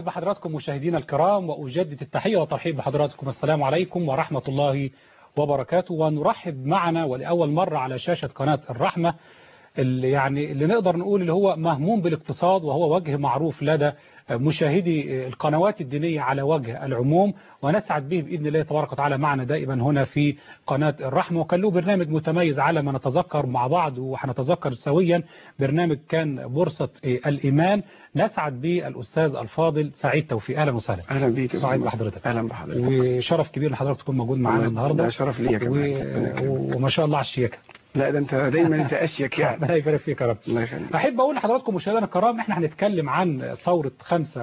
بحضراتكم مشاهدينا الكرام وأجدد التحية والترحيب بحضراتكم السلام عليكم ورحمة الله وبركاته ونرحب معنا ولأول مرة على شاشة قناة الرحمة اللي يعني اللي نقدر نقول اللي هو مهموم بالاقتصاد وهو وجه معروف لدى مشاهدي القنوات الدينية على وجه العموم ونسعد به بإذن الله تبارك وتعالى معنا دائما هنا في قناة الرحمة وكان له برنامج متميز على ما نتذكر مع بعض وحنتذكر سويا برنامج كان بورصة الإيمان نسعد به الأستاذ الفاضل سعيد توفيق أهلا وسهلا اهلا بيك سعيد بحضرتك اهلا بحضرتك وشرف كبير ان حضرتك تكون موجود معانا النهارده ده شرف ليا كمان و... وما شاء الله على الشياكه لا ده انت دايما انت اشيك يعني ربنا يبارك فيك يا رب الله يخليك احب اقول لحضراتكم مشاهدينا الكرام احنا هنتكلم عن ثوره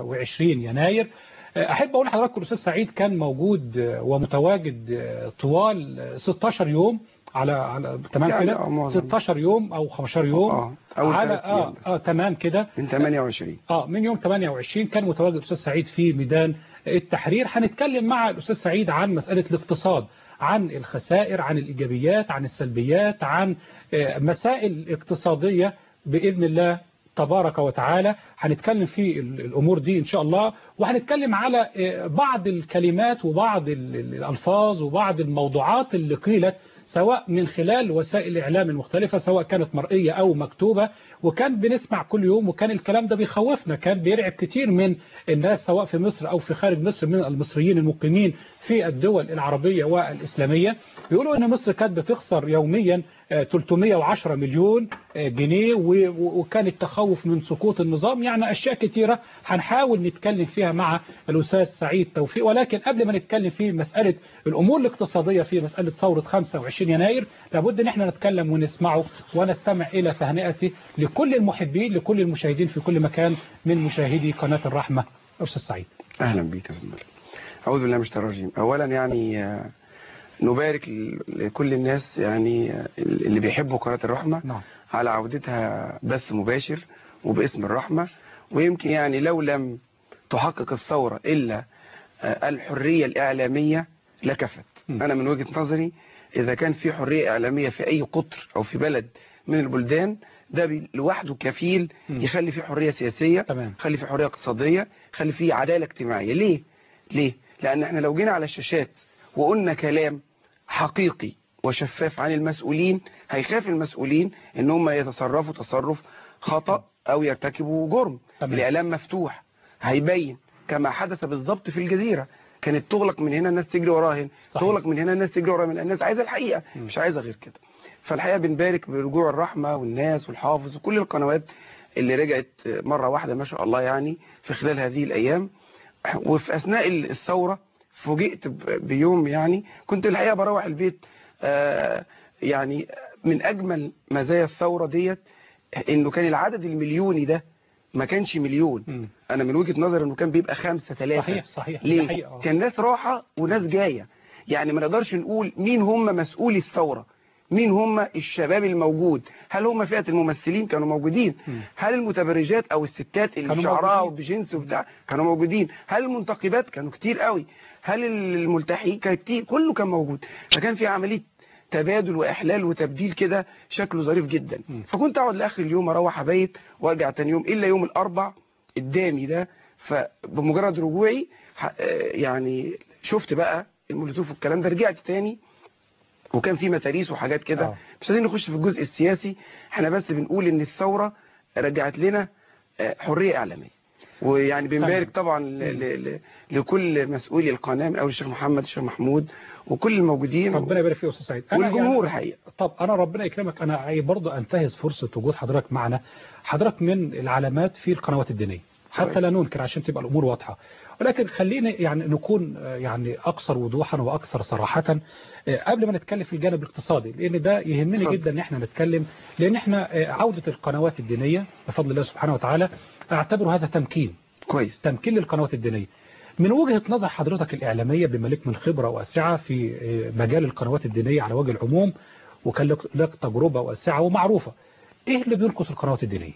25 يناير احب اقول لحضراتكم الاستاذ سعيد كان موجود ومتواجد طوال 16 يوم على على تمام يعني كده آه، معظم. 16 يوم او 15 يوم اه اول على ثلاث ايام اه, بس. آه تمام كده من 28 اه من يوم 28 كان متواجد الاستاذ سعيد في ميدان التحرير هنتكلم مع الاستاذ سعيد عن مساله الاقتصاد عن الخسائر عن الايجابيات عن السلبيات عن آه، مسائل اقتصاديه باذن الله تبارك وتعالى هنتكلم في ال- الامور دي ان شاء الله وهنتكلم على آه، بعض الكلمات وبعض ال- ال- الالفاظ وبعض الموضوعات اللي قيلت سواء من خلال وسائل الإعلام المختلفة سواء كانت مرئية أو مكتوبة وكان بنسمع كل يوم وكان الكلام ده بيخوفنا كان بيرعب كتير من الناس سواء في مصر أو في خارج مصر من المصريين المقيمين في الدول العربية والإسلامية بيقولوا أن مصر كانت بتخسر يوميا آه، 310 مليون آه، جنيه و- و- وكان التخوف من سقوط النظام يعني أشياء كتيرة هنحاول نتكلم فيها مع الأستاذ سعيد توفيق ولكن قبل ما نتكلم في مسألة الأمور الاقتصادية في مسألة ثورة 25 يناير لابد ان احنا نتكلم ونسمعه ونستمع إلى تهنئته لكل المحبين لكل المشاهدين في كل مكان من مشاهدي قناة الرحمة أستاذ سعيد اهلا بيك يا استاذ مالك اعوذ بالله من الشيطان الرجيم اولا يعني آه، نبارك ل- لكل الناس يعني آه، اللي بيحبوا قناه الرحمه نعم على عودتها بث مباشر وباسم الرحمه ويمكن يعني لو لم تحقق الثوره الا آه، الحريه الاعلاميه لكفت م. انا من وجهه نظري اذا كان في حريه اعلاميه في اي قطر او في بلد من البلدان ده بي- لوحده كفيل م. يخلي في حريه سياسيه تمام خلي في حريه اقتصاديه خلي في عداله اجتماعيه ليه ليه لان احنا لو جينا على الشاشات وقلنا كلام حقيقي وشفاف عن المسؤولين هيخاف المسؤولين ان هم يتصرفوا تصرف خطا او يرتكبوا جرم تمام. الاعلام مفتوح هيبين كما حدث بالظبط في الجزيره كانت تغلق من هنا الناس تجري وراها هنا صحيح. تغلق من هنا الناس تجري وراها من الناس عايزه الحقيقه م. مش عايزه غير كده فالحقيقه بنبارك برجوع الرحمه والناس والحافظ وكل القنوات اللي رجعت مره واحده ما شاء الله يعني في خلال هذه الايام وفي اثناء الثوره فوجئت ب- بيوم يعني كنت الحقيقه بروح البيت آه، يعني من اجمل مزايا الثوره ديت انه كان العدد المليوني ده ما كانش مليون م. انا من وجهه نظري انه كان بيبقى خمسة ثلاثة صحيح صحيح دي ليه حقيقة. كان ناس راحة وناس جاية يعني ما نقدرش نقول مين هم مسؤولي الثورة مين هم الشباب الموجود هل هم فئة الممثلين كانوا موجودين م. هل المتبرجات او الستات اللي كانوا شعرها موجودين. وبجنس وبتاع كانوا موجودين هل المنتقبات كانوا كتير قوي هل الملتحين كان كتير كله كان موجود فكان في عملية تبادل واحلال وتبديل كده شكله ظريف جدا م. فكنت اقعد لاخر اليوم اروح ابيت وارجع تاني يوم الا يوم الاربع قدامي ده فبمجرد رجوعي ح- آه، يعني شفت بقى المولوتوف والكلام ده رجعت تاني وكان في متاريس وحاجات كده آه. مش عايزين نخش في الجزء السياسي احنا بس بنقول ان الثوره رجعت لنا آه، حريه اعلاميه ويعني بنبارك طبعا ل- ل- ل- لكل مسؤولي القناه من اول الشيخ محمد الشيخ محمود وكل الموجودين ربنا يبارك فيك يا استاذ سعيد أنا والجمهور يعني- الحقيقه طب انا ربنا يكرمك انا عايز برضه انتهز فرصه وجود حضرتك معنا حضرتك من العلامات في القنوات الدينيه حتى كويس. لا ننكر عشان تبقى الامور واضحه ولكن خلينا يعني نكون آه، يعني اكثر وضوحا واكثر صراحه آه، قبل ما نتكلم في الجانب الاقتصادي لان ده يهمني اتفضل. جدا ان احنا نتكلم لان احنا آه، عوده القنوات الدينيه بفضل الله سبحانه وتعالى اعتبره هذا تمكين كويس تمكين للقنوات الدينية من وجهة نظر حضرتك الإعلامية بما لك من خبرة واسعة في آه، مجال القنوات الدينية على وجه العموم وكان لك لك تجربة واسعة ومعروفة إيه اللي بينقص القنوات الدينية؟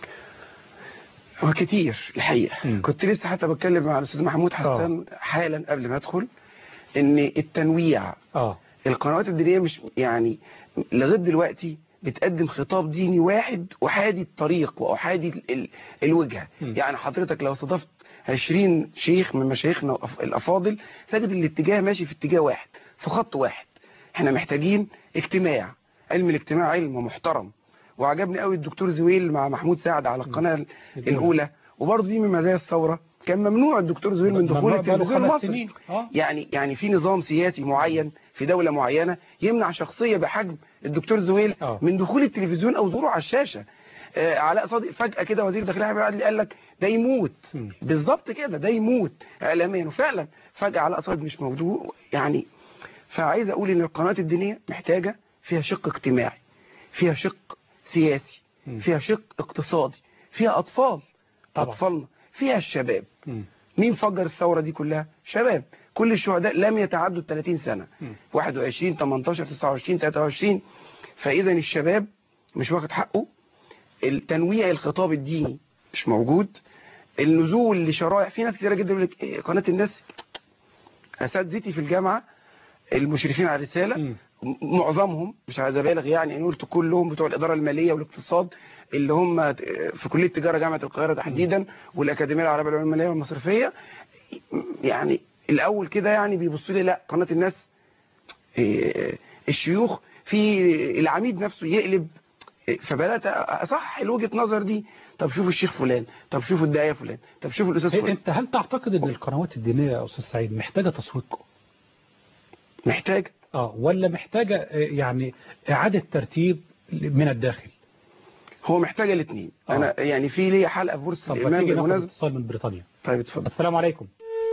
هو كتير الحقيقه مم. كنت لسه حتى بتكلم مع الاستاذ محمود حسان حالا قبل ما ادخل ان التنويع آه القنوات الدينيه مش يعني لغايه دلوقتي بتقدم خطاب ديني واحد احادي الطريق واحادي ال- ال- الوجهه م. يعني حضرتك لو استضفت 20 شيخ من مشايخنا الأف- الافاضل تجد الاتجاه ماشي في اتجاه واحد في خط واحد احنا محتاجين اجتماع علم الاجتماع علم محترم وعجبني قوي الدكتور زويل مع محمود سعد على القناه الاولى وبرضه دي من مزايا الثوره كان ممنوع الدكتور زويل من دخول ممنوع بقاله التلفزيون خمس المصري سنين. آه. يعني يعني في نظام سياسي معين في دولة معينة يمنع شخصية بحجم الدكتور زويل آه. من دخول التلفزيون او ظهوره على الشاشة آه علاء صادق فجأة كده وزير الداخلية حبيب عدلي قال لك ده يموت مم. بالظبط كده ده يموت اعلاميا وفعلا فجأة علاء صادق مش موجود يعني فعايز اقول ان القنوات الدينية محتاجة فيها شق اجتماعي فيها شق سياسي مم. فيها شق اقتصادي فيها اطفال طبعا. اطفالنا فيها الشباب مم. مين فجر الثورة دي كلها شباب كل الشهداء لم يتعدوا ال 30 سنة مم. 21 18 29 23 فإذا الشباب مش واخد حقه التنويع الخطاب الديني مش موجود النزول لشرائع في ناس كتيرة جدا يقول لك إيه، قناة الناس أساتذتي في الجامعة المشرفين على الرسالة مم. م- معظمهم مش عايز ابالغ يعني ان قلت كلهم بتوع الاداره الماليه والاقتصاد اللي هم في كليه تجاره جامعه القاهره تحديدا والاكاديميه العربيه للعلوم الماليه والمصرفيه يعني الاول كده يعني بيبصوا لي لا قناه الناس إيه، الشيوخ في العميد نفسه يقلب إيه، فبدات اصح وجهه نظر دي طب شوفوا الشيخ فلان طب شوفوا الداعيه فلان طب شوفوا الاستاذ إيه، فلان انت هل تعتقد ان القنوات الدينيه يا استاذ سعيد محتاجه تسويق محتاج اه ولا محتاجه آه، يعني اعاده ترتيب من الداخل هو محتاج الاثنين آه. انا يعني في ليا حلقه في بورصه طب ما الامام تيجي ناخد بالمناسبه اتصال من بريطانيا طيب اتفضل السلام عليكم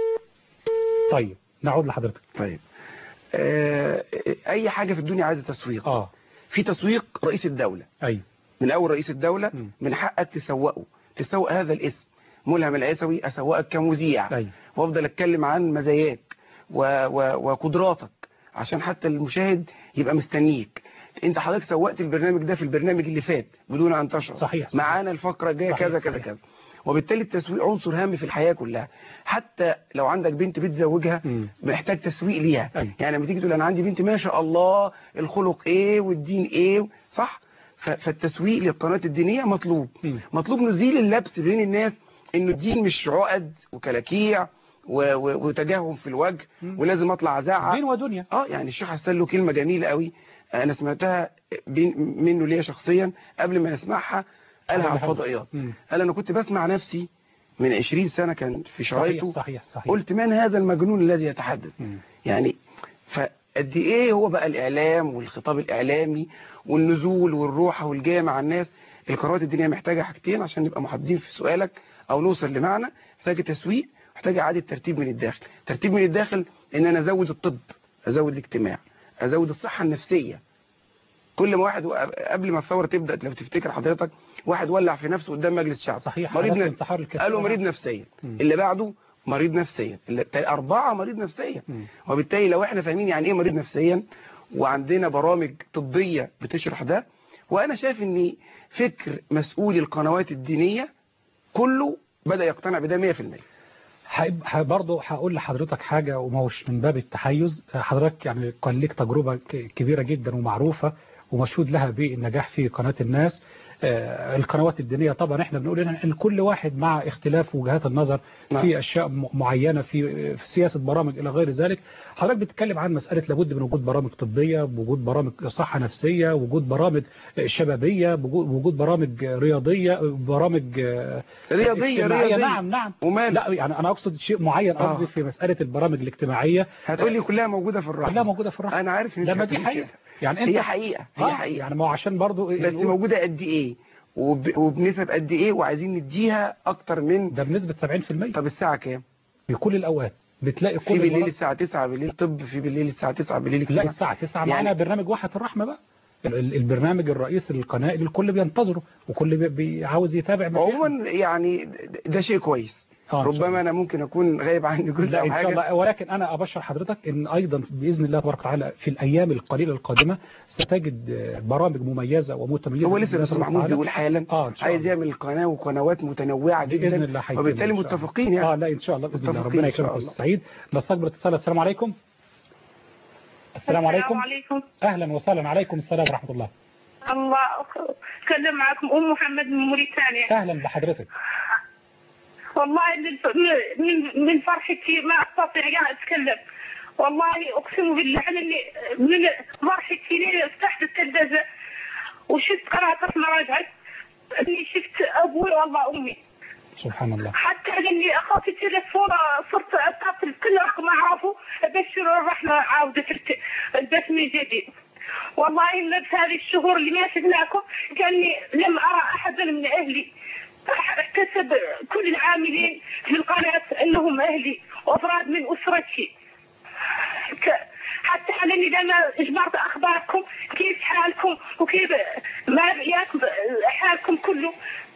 طيب نعود لحضرتك طيب آه، اي حاجه في الدنيا عايزه تسويق اه في تسويق رئيس الدوله ايوه من اول رئيس الدوله مم. من حقك تسوقه تسوق هذا الاسم ملهم العيسوي اسوقك كمذيع ايوه وافضل اتكلم عن مزاياك و... و... وقدراتك عشان حتى المشاهد يبقى مستنيك انت حضرتك سوقت البرنامج ده في البرنامج اللي فات بدون ان تشعر صحيح، صحيح. معانا الفقره الجايه صحيح، كذا كذا صحيح. كذا وبالتالي التسويق عنصر هام في الحياه كلها حتى لو عندك بنت بتزوجها مم. محتاج تسويق ليها أيوة. يعني لما تيجي تقول انا عندي بنت ما شاء الله الخلق ايه والدين ايه صح ف- فالتسويق للقناه الدينيه مطلوب مم. مطلوب نزيل اللبس بين الناس انه الدين مش عقد وكلاكيع و- و- وتجاهل في الوجه مم. ولازم اطلع ازعق دين ودنيا اه يعني الشيخ حسن له كلمه جميله قوي انا سمعتها بين منه ليا شخصيا قبل ما نسمعها قالها على الفضائيات مم. قال انا كنت بسمع نفسي من 20 سنه كان في صحيح شرايطه صحيح صحيح قلت من هذا المجنون الذي يتحدث مم. يعني فقد ايه هو بقى الاعلام والخطاب الاعلامي والنزول والروحه والجايه مع الناس القنوات الدينيه محتاجه حاجتين عشان نبقى محددين في سؤالك او نوصل لمعنى محتاجه تسويق محتاجه اعاده ترتيب من الداخل ترتيب من الداخل ان انا ازود الطب ازود الاجتماع ازود الصحه النفسيه كل ما واحد قبل ما الثوره تبدا لو تفتكر حضرتك واحد ولع في نفسه قدام مجلس الشعب صحيح مريض حالات ن- الانتحار الكثيرة. قالوا مريض نفسيا مم. اللي بعده مريض نفسيا اللي التالي أربعة مريض نفسيا مم. وبالتالي لو احنا فاهمين يعني ايه مريض نفسيا وعندنا برامج طبية بتشرح ده وانا شايف ان فكر مسؤول القنوات الدينية كله بدأ يقتنع بده 100% هيب- ه- برضه هقول لحضرتك حاجة وما هوش من باب التحيز حضرتك يعني كان ليك تجربة ك- كبيرة جدا ومعروفة ومشهود لها بالنجاح في قناة الناس آه، القنوات الدينية طبعا احنا بنقول ان إن كل واحد مع اختلاف وجهات النظر نعم. في اشياء م- معينة في في سياسة برامج الى غير ذلك حضرتك بتتكلم عن مسألة لابد من وجود برامج طبية وجود برامج صحة نفسية وجود برامج شبابية وجود وجود برامج رياضية برامج آه، رياضية اجتماعية. رياضية نعم نعم ومال لا يعني انا اقصد شيء معين آه. قصدي في مساله البرامج الاجتماعيه هتقول لي كلها موجودة في الرحمة كلها موجوده في الرحمه انا عارف ان لما انت دي هتقول حقيقه كده. يعني انت هي حقيقة هي آه، حقيقة يعني ما هو عشان برضو بس نقول موجودة قد ايه وب... وبنسب قد ايه وعايزين نديها اكتر من ده بنسبه 70% طب الساعة كام في كل الاوقات بتلاقي في كل بالليل المرات- الساعة 9 بالليل طب في بالليل الساعة 9 بالليل لا اجتماع الساعه 9 يعني- معانا برنامج واحد الرحمه بقى ال- ال- البرنامج الرئيسي للقناه اللي الكل بينتظره وكل بي- بي- عاوز يتابع ما فيه. عموما يعني ده شيء كويس آه، إن شاء ربما انا ممكن اكون غايب عني جزء لا او ان شاء حاجه الله ولكن انا ابشر حضرتك ان ايضا باذن الله تبارك وتعالى في الايام القليله القادمه ستجد آه، برامج مميزه ومتميزه هو بإذن لسه الله الاستاذ تبارك محمود وتعالى. بيقول حالا اه ان شاء عايز الله يعمل قناه وقنوات متنوعه باذن جدا الله هيتم وبالتالي إن شاء الله. متفقين يعني اه لا ان شاء الله باذن الله متفقين ربنا إن شاء يكرمك الله. استاذ سعيد نستقبل اتصال السلام عليكم السلام عليكم عليكم اهلا وسهلا عليكم السلام ورحمه الله الله اتكلم معكم ام محمد من موريتانيا اهلا بحضرتك والله من من من فرحتي ما استطيع يعني اتكلم والله اقسم بالله انا اللي من فرحتي لي فتحت التلفزه وشفت قناه مراجعه اني شفت ابوي والله امي سبحان الله حتى اني اخذت التليفون صرت اتصل كل رقم اعرفه ابشر الرحمه عوده الت- البث من جديد والله ان في هذه الشهور اللي ما شفناكم كاني لم ارى احدا من اهلي احتسب كل العاملين في القناه انهم اهلي وافراد من اسرتي ك- حتى انني لما اجبرت اخباركم كيف حالكم وكيف ما ياكم حالكم كله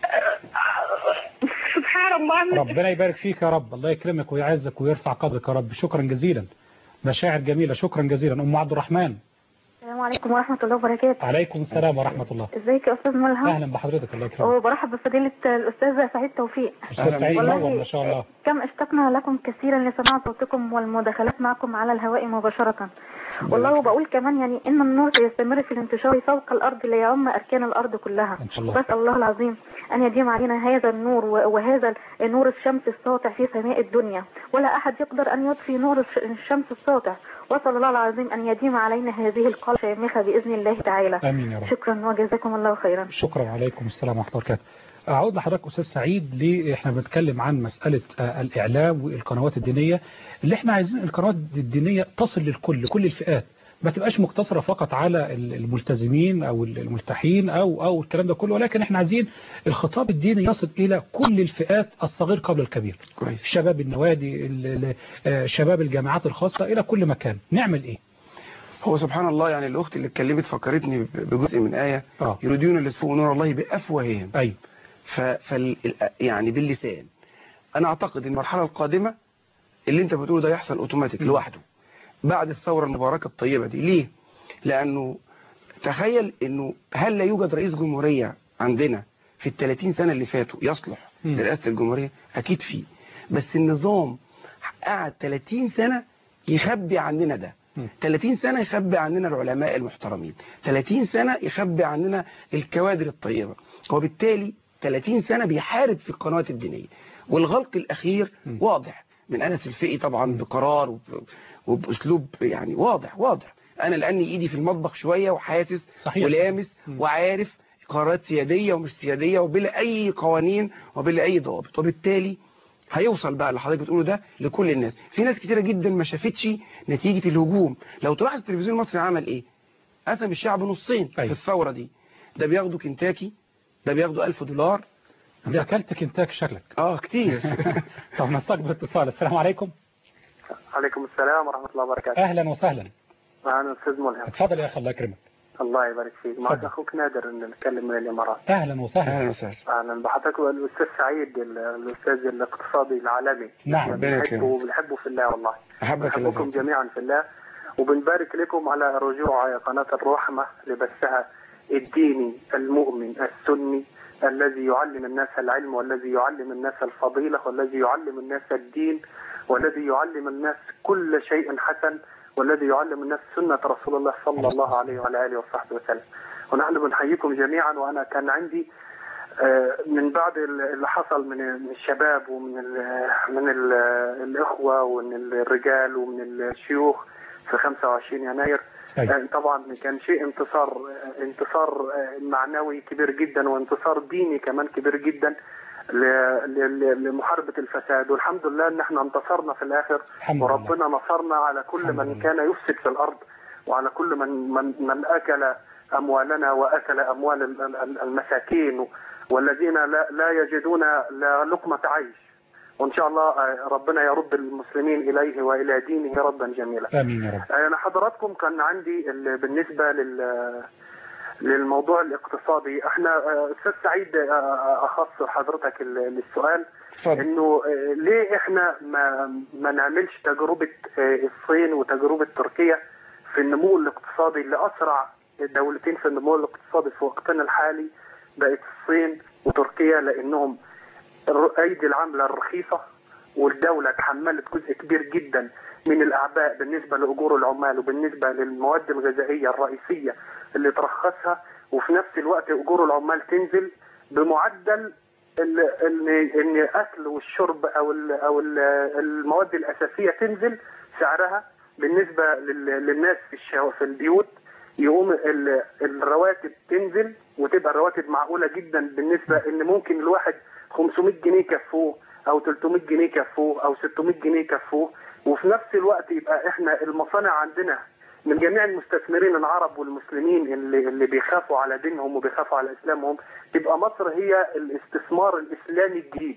سبحان الله ربنا يبارك فيك يا رب الله يكرمك ويعزك ويرفع قدرك يا رب شكرا جزيلا مشاعر جميلة شكرا جزيلا أم عبد الرحمن السلام عليكم ورحمة الله وبركاته عليكم السلام ورحمة الله ازيك يا أستاذ ملهم أهلا بحضرتك الله يكرمك وبرحب بفضيلة الأستاذ سعيد توفيق أستاذ سعيد والله نور ما شاء الله كم اشتقنا لكم كثيرا لسماع صوتكم والمداخلات معكم على الهواء مباشرة والله وبقول كمان يعني إن النور سيستمر في الانتشار فوق الأرض ليعم أركان الأرض كلها إن شاء الله. بس الله العظيم أن يديم علينا هذا النور و- وهذا نور الشمس الساطع في سماء الدنيا ولا أحد يقدر أن يطفي نور الش- الشمس الساطع وصل الله العظيم أن يديم علينا هذه القلة الشامخة بإذن الله تعالى آمين يا رب شكرا وجزاكم الله خيرا شكرا عليكم السلام ورحمة الله وبركاته أعود لحضرتك أستاذ سعيد ليه إحنا بنتكلم عن مسألة آه، الإعلام والقنوات الدينية اللي إحنا عايزين القنوات الدينية تصل للكل لكل الفئات ما تبقاش مقتصرة فقط على ال- الملتزمين أو الملتحين أو أو الكلام ده كله ولكن إحنا عايزين الخطاب الديني يصل إلى كل الفئات الصغير قبل الكبير كويس شباب النوادي ال- ال- آه، شباب الجامعات الخاصة إلى كل مكان نعمل إيه؟ هو سبحان الله يعني الأخت اللي اتكلمت فكرتني بجزء من آية آه يريدون ليطفئوا نور الله بأفواههم أيوه ف... فال... يعني باللسان أنا أعتقد إن المرحلة القادمة اللي أنت بتقوله ده يحصل أوتوماتيك م. لوحده بعد الثورة المباركة الطيبة دي ليه؟ لأنه تخيل إنه هل لا يوجد رئيس جمهورية عندنا في ال 30 سنة اللي فاتوا يصلح م. لرئاسة الجمهورية أكيد فيه بس النظام قعد 30 سنة يخبي عننا ده م. 30 سنة يخبي عننا العلماء المحترمين 30 سنة يخبي عننا الكوادر الطيبة وبالتالي 30 سنة بيحارب في القنوات الدينية والغلق الأخير م. واضح من أنس الفقي طبعا بقرار وب- وبأسلوب يعني واضح واضح أنا لأني إيدي في المطبخ شوية وحاسس صحيح. ولامس م. وعارف قرارات سيادية ومش سيادية وبلا أي قوانين وبلا أي ضوابط وبالتالي هيوصل بقى اللي حضرتك بتقوله ده لكل الناس في ناس كتيرة جدا ما شافتش نتيجة الهجوم لو تلاحظ التلفزيون المصري عمل ايه قسم الشعب نصين أيوة. في الثورة دي ده بياخدوا كنتاكي ده بياخدوا ألف دولار أنت أكلت كنتاك شكلك اه كتير طب نستقبل اتصال السلام عليكم عليكم السلام ورحمة الله وبركاته أهلا وسهلا معنا أستاذ ملهم اتفضل يا أخي الله يكرمك الله يبارك فيك معك تفضل. أخوك نادر إن نتكلم من الإمارات أهلا وسهلا اهلا وسهلا أهلا بحضرتك الأستاذ سعيد ال- الأستاذ الاقتصادي العالمي نعم. ربنا يكرمك. بنحبه بنحبه في الله والله احبك الله بنحبكم يسعدك. جميعا في الله وبنبارك لكم على رجوع قناة الرحمة لبثها الديني المؤمن السني الذي يعلم الناس العلم والذي يعلم الناس الفضيلة والذي يعلم الناس الدين والذي يعلم الناس كل شيء حسن والذي يعلم الناس سنة رسول الله صلى الله عليه وعلى آله وصحبه وسلم ونحن بنحييكم جميعا وأنا كان عندي آه، من بعد اللي حصل من من الشباب ومن ال من ال الإخوة ومن الرجال ومن الشيوخ في 25 يناير أيوة. آه، طبعا كان شيء انتصار آه، انتصار آه، معنوي كبير جدا وانتصار ديني كمان كبير جدا ل- ل- لمحاربة الفساد والحمد لله ان احنا انتصرنا في الاخر الحمد لله. وربنا نصرنا على كل الحمد من لله. كان يفسد في الارض وعلى كل من من, من اكل اموالنا واكل اموال ال- ال- المساكين والذين لا, لا يجدون لا لقمة عيش وان شاء الله آه، ربنا يرد المسلمين اليه والى دينه ردا جميلا آمين يا رب انا حضراتكم كان عندي ال- بالنسبه لل للموضوع الاقتصادي احنا آه، استاذ سعيد آه، اخص حضرتك ال- السؤال اتفضل انه آه، ليه احنا ما ما نعملش تجربه آه، الصين وتجربه تركيا في النمو الاقتصادي اللي اسرع دولتين في النمو الاقتصادي في وقتنا الحالي بقت الصين وتركيا لانهم الر- ايدي العمله الرخيصه والدوله تحملت جزء كبير جدا من الاعباء بالنسبه لاجور العمال وبالنسبه للمواد الغذائيه الرئيسيه اللي ترخصها وفي نفس الوقت اجور العمال تنزل بمعدل ان ان ان الاكل والشرب او ال او ال المواد الاساسيه تنزل سعرها بالنسبه لل- للناس في الشو في البيوت يقوم ال- الرواتب تنزل وتبقى الرواتب معقوله جدا بالنسبه ان ممكن الواحد 500 جنيه يكفوه او 300 جنيه يكفوه او 600 جنيه يكفوه وفي نفس الوقت يبقى احنا المصانع عندنا من جميع المستثمرين العرب والمسلمين اللي اللي بيخافوا على دينهم وبيخافوا على اسلامهم تبقى مصر هي الاستثمار الاسلامي الجديد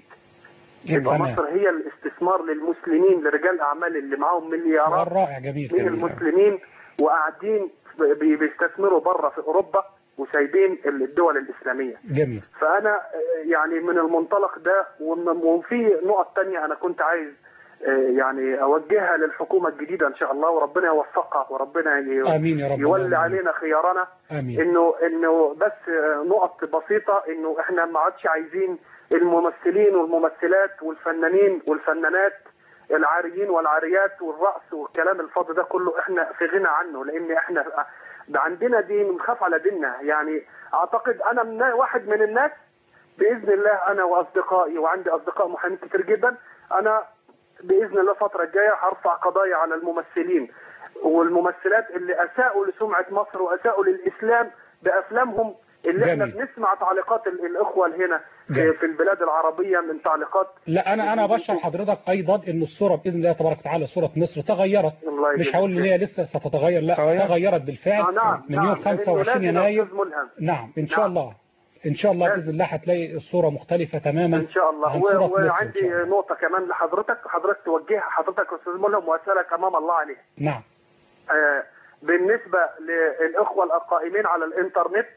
تبقى تمام. مصر هي الاستثمار للمسلمين لرجال الاعمال اللي معاهم مليارات سؤال رائع جميل من جميل. المسلمين وقاعدين بي- بيستثمروا بره في اوروبا وسايبين الدول الاسلاميه جميل فانا آه، يعني من المنطلق ده ومن- وفي نقط تانية انا كنت عايز آه، يعني اوجهها للحكومه الجديده ان شاء الله وربنا يوفقها وربنا ي- آمين يا رب يولي اللهم آمين. علينا خيارنا آمين انه انه بس آه، نقط بسيطه انه احنا ما عادش عايزين الممثلين والممثلات والفنانين والفنانات العاريين والعاريات والرقص والكلام الفاضي ده كله احنا في غنى عنه لان احنا عندنا دين بنخاف على ديننا يعني اعتقد انا من واحد من الناس باذن الله انا واصدقائي وعندي اصدقاء محامين كتير جدا انا باذن الله الفتره الجايه هرفع قضايا على الممثلين والممثلات اللي اساءوا لسمعه مصر واساءوا للاسلام بافلامهم اللي احنا جميل. بنسمع تعليقات ال- الاخوه اللي هنا جميل. في, في البلاد العربيه من تعليقات لا انا انا بشر حضرتك ايضا ان الصوره باذن الله تبارك وتعالى صوره مصر تغيرت الله مش يجزيك هقول ان هي لسه ستتغير لا تغيرت. تغيرت بالفعل آه نعم من نعم يوم لأنه 25 لازم يناير أستاذ ملهم نعم ان شاء نعم. الله ان شاء الله لازم. باذن الله هتلاقي الصوره مختلفه تماما ان شاء الله عن و- صورة مصر إن وعندي شاء الله. نقطه كمان لحضرتك حضرتك توجهها حضرتك يا استاذ ملهم واسالك امام الله عليها نعم آه، بالنسبة للإخوة القائمين على الإنترنت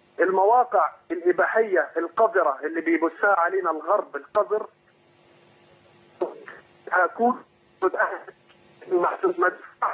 المواقع الإباحية القذرة اللي بيبثها علينا الغرب القذر هكون محسوس مدفوع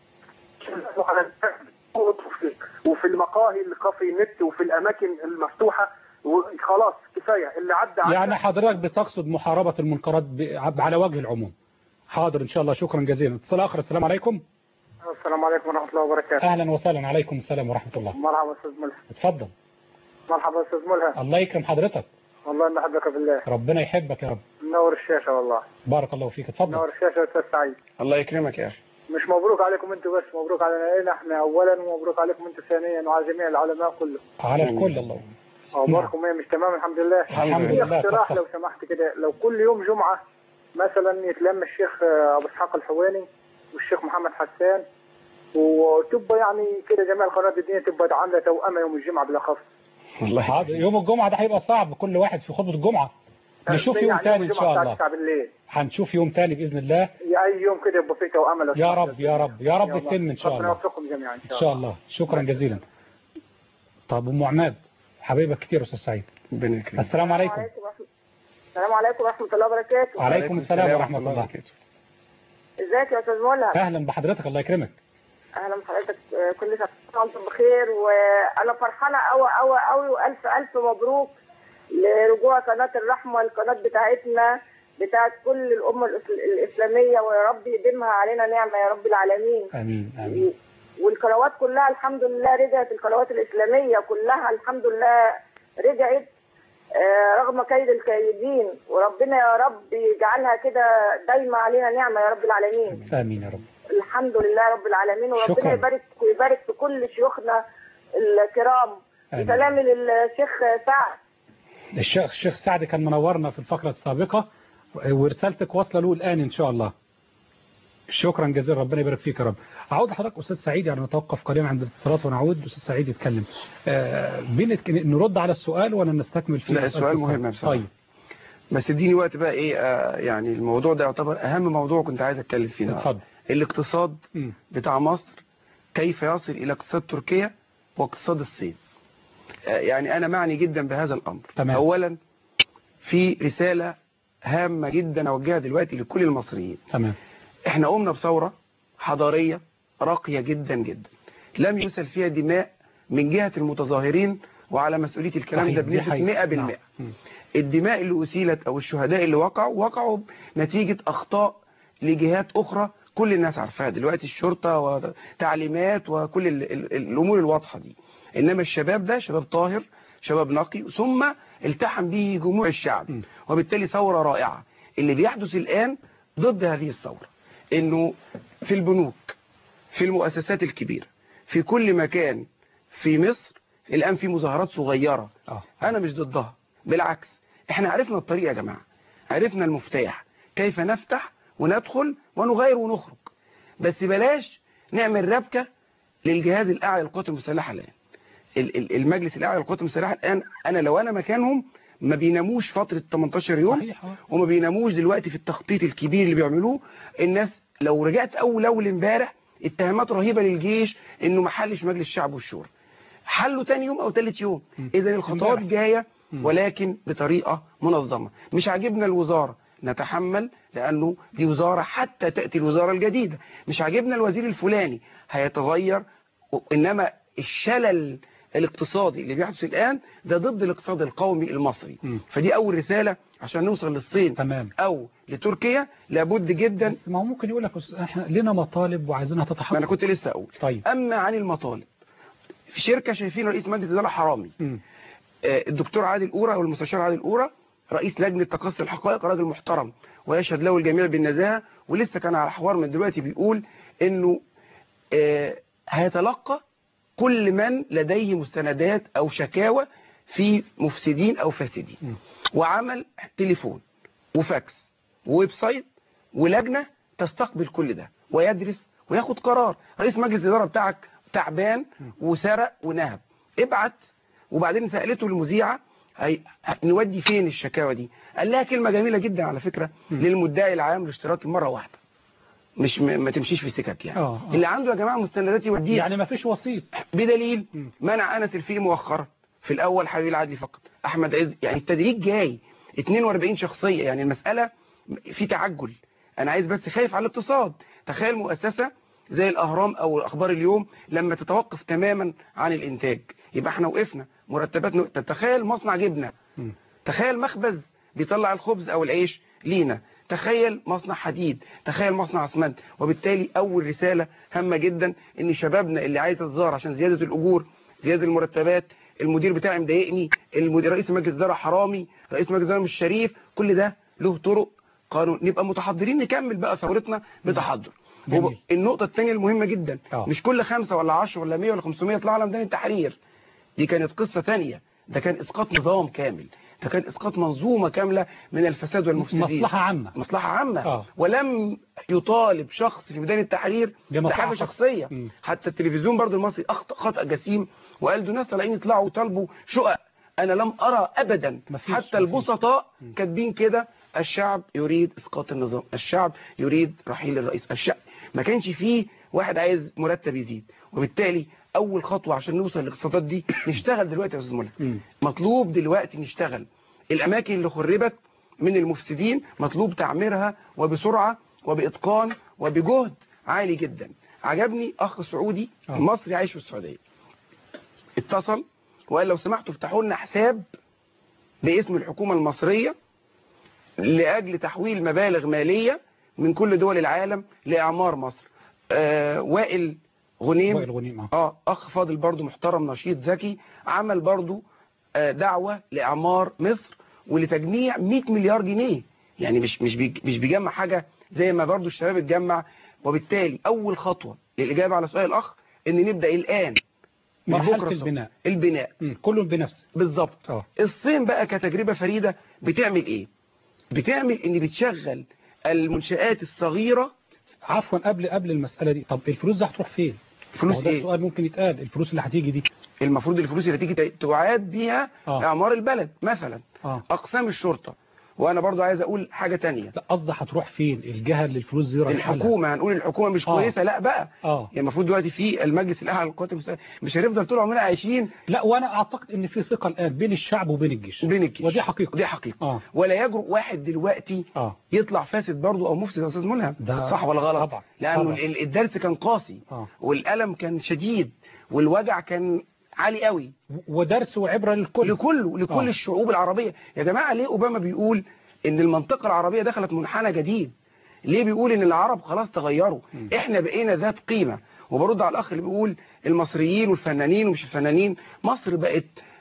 على الفيسبوك وفي المقاهي اللي كافي نت وفي الأماكن المفتوحة وخلاص كفاية اللي عدى عدى. يعني حضرتك بتقصد محاربه المنكرات ب- على وجه العموم حاضر ان شاء الله شكرا جزيلا اتصال اخر السلام عليكم السلام عليكم ورحمة الله وبركاته اهلا وسهلا عليكم السلام ورحمه الله مرحبا أستاذ ملهم اتفضل مرحبا أستاذ ملهم الله يكرم حضرتك والله إن أحبك بالله ربنا يحبك يا رب منور الشاشة والله بارك الله فيك اتفضل منور الشاشة أستاذ سعيد الله يكرمك يا اخي مش مبروك عليكم انتوا بس مبروك علينا احنا اولا ومبروك عليكم انتوا ثانيا وعلى جميع العلماء كلهم على الكل الله اخباركم ايه مش تمام الحمد لله الحمد في لله اقتراح تفضل. لو سمحت كده لو كل يوم جمعه مثلا يتلم الشيخ آه، ابو اسحاق الحواني والشيخ محمد حسان وتبقى يعني كده جميع القنوات الدينيه تبقى عامله توأمه يوم الجمعه بالاخص الله حاضر يوم الجمعة ده هيبقى صعب كل واحد في خطبة الجمعة نشوف يوم يعني تاني إن شاء الجمعة الله الساعة 9 بالليل هنشوف يوم تاني بإذن الله اي يوم كده يبقى فيه توأمه لو يا سمحت. رب يا رب يا رب الله. يتم إن شاء ربنا الله يوفقكم جميعا ان إن شاء شاء الله الله شكرا جزيلا طب أم عماد حبيبك كتير يا أستاذ سعيد ربنا يكرمك السلام عليكم السلام عليكم ورحمة الله وبركاته وعليكم السلام ورحمة الله وبركاته. ازيك يا استاذ ملهم أهلا بحضرتك الله يكرمك اهلا بحضرتك آه، كل سنة وانتم بخير وانا فرحانة قوي قوي قوي والف الف مبروك لرجوع قناة الرحمة القناة بتاعتنا بتاعت كل الأمة الإس- الإسلامية ويا رب يديمها علينا نعمة يا رب العالمين آمين آمين والقنوات كلها الحمد لله رجعت القنوات الإسلامية كلها الحمد لله رجعت آه، رغم كيد الكيدين وربنا يا رب يجعلها كده دايما علينا نعمة يا رب العالمين آمين يا رب الحمد لله رب العالمين وربنا شكراً. يبارك ويبارك في كل شيوخنا الكرام آمين. بسلام للشيخ سعد الشيخ الشيخ سعد كان منورنا في الفقرة السابقة ورسالتك واصلة له الآن إن شاء الله شكرا جزيلا ربنا يبارك فيك يا رب أعود لحضرتك أستاذ سعيد يعني نتوقف قليلا عند الاتصالات ونعود أستاذ سعيد يتكلم آه بنت نرد على السؤال ولا نستكمل فيه لا، مسألة السؤال الصلاة؟ مهم بصراحة. طيب بس اديني وقت بقى ايه آه يعني الموضوع ده يعتبر اهم موضوع كنت عايز اتكلم فيه النهارده. اتفضل الاقتصاد مم. بتاع مصر كيف يصل الى اقتصاد تركيا واقتصاد الصين آه يعني انا معني جدا بهذا الامر تمام. اولا في رسالة هامة جدا اوجهها دلوقتي لكل المصريين تمام احنا قمنا بثورة حضارية راقية جدا جدا لم يسل فيها دماء من جهة المتظاهرين وعلى مسؤولية الكلام صحيح، ده دي حقيقة. بنسبة 100% نعم. مم. الدماء اللي أسيلت أو الشهداء اللي وقعوا وقعوا نتيجة أخطاء لجهات أخرى كل الناس عارفاها دلوقتي الشرطة وتعليمات وكل ال ال الأمور الواضحة دي إنما الشباب ده شباب طاهر شباب نقي ثم التحم به جموع الشعب وبالتالي ثورة رائعة اللي بيحدث الآن ضد هذه الثورة انه في البنوك في المؤسسات الكبيرة في كل مكان في مصر الآن في مظاهرات صغيرة آه. أنا مش ضدها بالعكس احنا عرفنا الطريق يا جماعة عرفنا المفتاح كيف نفتح وندخل ونغير ونخرج بس بلاش نعمل ربكة للجهاز الأعلى للقوات المسلحة الآن ال- ال- المجلس الأعلى للقوات المسلحة الآن أنا لو أنا مكانهم ما بيناموش فترة 18 يوم صحيح آه. وما بيناموش دلوقتي في التخطيط الكبير اللي بيعملوه الناس لو رجعت اول اول امبارح اتهامات رهيبه للجيش انه ما حلش مجلس الشعب والشورى حله تاني يوم او تالت يوم اذا الخطوات امبارح. جايه ولكن بطريقه منظمه مش عاجبنا الوزاره نتحمل لانه دي وزاره حتى تاتي الوزاره الجديده مش عاجبنا الوزير الفلاني هيتغير و- انما الشلل الاقتصادي اللي بيحدث الان ده ضد الاقتصاد القومي المصري مم. فدي اول رساله عشان نوصل للصين تمام او لتركيا لابد جدا بس ما هو ممكن يقول لك أس- احنا لنا مطالب وعايزينها ما انا تتحقق كنت لسه اقول طيب اما عن المطالب في شركه شايفين رئيس مجلس الاداره حرامي مم. آه، الدكتور عادل اورا والمستشار عادل اورا رئيس لجنه تقصي الحقائق راجل محترم ويشهد له الجميع بالنزاهه ولسه كان على حوار من دلوقتي بيقول انه آه، هيتلقى كل من لديه مستندات او شكاوى في مفسدين او فاسدين مم. وعمل تليفون وفاكس وويب سايت ولجنه تستقبل كل ده ويدرس وياخد قرار رئيس مجلس الاداره بتاعك تعبان وسرق ونهب ابعت وبعدين سالته المذيعه هي... ه- نودي فين الشكاوى دي قال لها كلمه جميله جدا على فكره للمدعي العام الاشتراكي مره واحده مش م... ما تمشيش في سكك يعني آه، آه. اللي عنده يا جماعه مستندات يوديها يعني ما فيش وسيط بدليل مم. منع انس الفيل مؤخرا في الاول حبيب العدلي فقط احمد عز يعني التدريج جاي 42 شخصيه يعني المساله في تعجل انا عايز بس خايف على الاقتصاد تخيل مؤسسه زي الاهرام او اخبار اليوم لما تتوقف تماما عن الانتاج يبقى احنا وقفنا مرتبات نق- تخيل مصنع جبنه مم. تخيل مخبز بيطلع الخبز او العيش لينا تخيل مصنع حديد تخيل مصنع اسمنت وبالتالي اول رساله هامه جدا ان شبابنا اللي عايز الزار عشان زياده الاجور زياده المرتبات المدير بتاعي مضايقني المدير رئيس مجلس الاداره حرامي رئيس مجلس الاداره مش شريف كل ده له طرق قانون نبقى متحضرين نكمل بقى ثورتنا بتحضر جميل. وب- النقطه الثانيه المهمه جدا آه. مش كل خمسة ولا 10 ولا 100 ولا 500 يطلعوا على ميدان التحرير دي كانت قصة تانية ده كان إسقاط نظام كامل ده كان إسقاط منظومة كاملة من الفساد والمفسدين مصلحة عامة مصلحة عامة آه. ولم يطالب شخص في ميدان التحرير بمصلحة بحاجة خاصة. شخصية مم. حتى التلفزيون برضو المصري أخطأ خطأ جسيم وقال دول ناس طالعين يطلعوا ويطالبوا شقق أنا لم أرى أبدا مفيش- حتى مفيش. البسطاء كاتبين كده الشعب يريد إسقاط النظام الشعب يريد رحيل الرئيس الشعب ما كانش فيه واحد عايز مرتب يزيد وبالتالي أول خطوة عشان نوصل للاقتصادات دي نشتغل دلوقتي يا أستاذ ملك مم. مطلوب دلوقتي نشتغل الأماكن اللي خربت من المفسدين مطلوب تعميرها وبسرعة وبإتقان وبجهد عالي جدا عجبني أخ سعودي آه. مصري عايش في السعودية اتصل وقال لو سمحتوا افتحوا لنا حساب باسم الحكومة المصرية لأجل تحويل مبالغ مالية من كل دول العالم لإعمار مصر آه وائل غنيم وائل غنيم آه. اه اخ فاضل برضو محترم نشيط ذكي عمل برضو آه دعوة لإعمار مصر ولتجميع 100 مليار جنيه يعني مش مش بيج- مش بيجمع حاجة زي ما برضو الشباب اتجمع وبالتالي أول خطوة للإجابة على سؤال الأخ إن نبدأ الآن من مرحلة بكرة الصبح. البناء. البناء مم. كله بنفسه بالظبط اه الصين بقى كتجربة فريدة بتعمل ايه بتعمل ان بتشغل المنشآت الصغيرة عفوا قبل قبل المسألة دي طب الفلوس دي هتروح فين فلوس ما هو ده إيه؟ السؤال ممكن يتقال الفلوس اللي هتيجي دي المفروض الفلوس اللي تيجي تعاد بيها آه. اعمار البلد مثلا اه اقسام الشرطة وانا برضو عايز اقول حاجة تانية لا قصدي هتروح فين الجهة اللي الفلوس دي رايحة لها. الحكومة هنقول الحكومة مش آه. كويسة لا بقى اه يعني المفروض دلوقتي في المجلس الاعلى للقوات المسلحة مش هنفضل طول عمرنا عايشين لا وانا اعتقد ان في ثقة الان بين الشعب وبين الجيش بين الجيش ودي حقيقة دي حقيقة اه ولا يجرؤ واحد دلوقتي اه يطلع فاسد برضه او مفسد يا استاذ ملهم ده صح ولا غلط طبعا، لانه طبعا. ال- الدرس كان قاسي اه والالم كان شديد والوجع كان عالي قوي ودرس وعبرة للكل لكله لكل آه. الشعوب العربيه يا جماعه ليه اوباما بيقول ان المنطقه العربيه دخلت منحنى جديد ليه بيقول ان العرب خلاص تغيروا احنا بقينا ذات قيمه وبرد على الاخ اللي بيقول المصريين والفنانين ومش الفنانين مصر بقت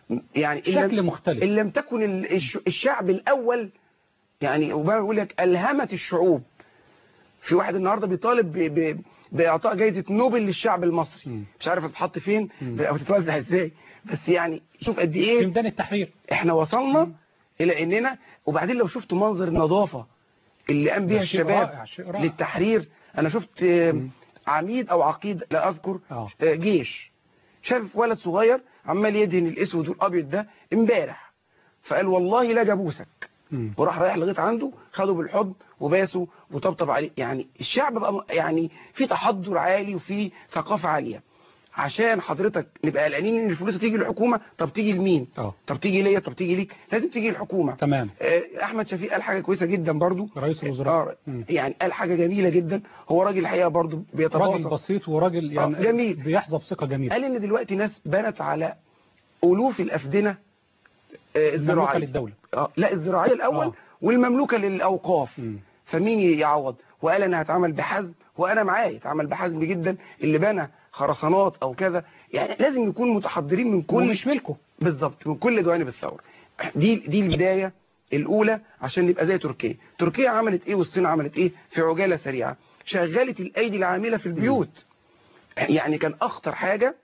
يعني إن لم- شكل مختلف إن لم تكن ال- الش- الشعب الأول يعني اوباما بيقول لك ألهمت الشعوب في واحد النهارده بيطالب ب... ب... بإعطاء جائزة نوبل للشعب المصري مم. مش عارف تتحط فين مم. أو تتوزع إزاي بس يعني شوف قد في إيه ميدان التحرير إحنا وصلنا إلى إننا وبعدين لو شفت منظر النظافة اللي قام بيها ده شيء الشباب رائع، شيء رائع. للتحرير أنا شفت آه، عميد أو عقيد لا أذكر آه. آه، جيش شاف ولد صغير عمال يدهن الاسود والابيض ده امبارح فقال والله لا جابوسك مم. وراح رايح لغايه عنده خده بالحضن وباسه وطبطب عليه يعني الشعب بقى م- يعني في تحضر عالي وفي ثقافه عاليه عشان حضرتك نبقى قلقانين ان الفلوس تيجي للحكومه طب تيجي لمين اه طب تيجي ليا طب تيجي ليك لازم تيجي الحكومه تمام آه، احمد شفيق قال حاجه كويسه جدا برضو رئيس الوزراء اه مم. يعني قال حاجه جميله جدا هو راجل الحقيقه برضو راجل بيتواصل بسيط وراجل يعني آه، جميل. بيحظى بثقه جميله قال ان دلوقتي ناس بنت على الوف الافدنه آه، مملوكه الزراعيه للدوله اه لا الزراعيه الاول آه. والمملوكه للاوقاف مم. فمين يعوض وقال انا هتعمل بحزم وانا معاه يتعمل بحزم جدا اللي بنى خرسانات او كذا يعني لازم نكون متحضرين من كل ومش ملكه بالظبط من كل جوانب الثوره دي دي البدايه الاولى عشان نبقى زي تركيا تركيا عملت ايه والصين عملت ايه في عجاله سريعه شغلت الايدي العامله في البيوت يعني كان اخطر حاجه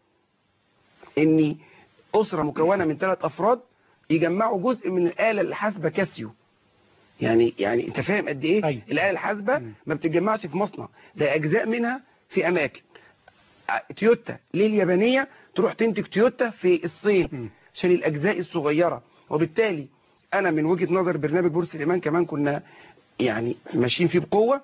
ان اسره مكونه من ثلاث افراد يجمعوا جزء من الاله الحاسبه كاسيو يعني يعني انت فاهم قد ايه أيوة. الاله الحاسبه مم. ما بتتجمعش في مصنع ده اجزاء منها في اماكن ع- تويوتا ليه اليابانيه تروح تنتج تويوتا في الصين مم. عشان الاجزاء الصغيره وبالتالي انا من وجهه نظر برنامج بورس الايمان كمان كنا يعني ماشيين فيه بقوه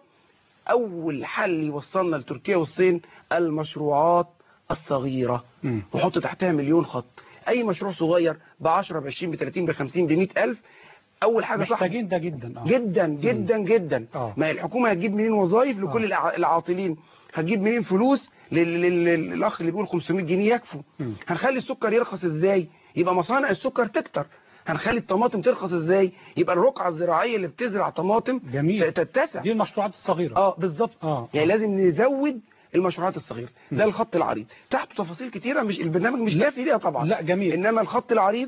اول حل يوصلنا لتركيا والصين المشروعات الصغيره مم. وحط تحتها مليون خط اي مشروع صغير ب 10 ب 20 ب 30 ب 50 ب 100000 اول حاجه صح محتاجين ده جدا اه جدا جدا جدا آه. ما هي الحكومه هتجيب منين وظائف لكل آه. الع- العاطلين هتجيب منين فلوس لل- لل- لل- للاخ اللي بيقول 500 جنيه يكفوا مم. هنخلي السكر يرخص ازاي يبقى مصانع السكر تكتر هنخلي الطماطم ترخص ازاي يبقى الرقعه الزراعيه اللي بتزرع طماطم جميل. ت- تتسع دي المشروعات الصغيره اه بالظبط آه. يعني لازم نزود المشروعات الصغيره ده الخط العريض تحته تفاصيل كتيره مش البرنامج مش كافي ليها طبعا لا جميل انما الخط العريض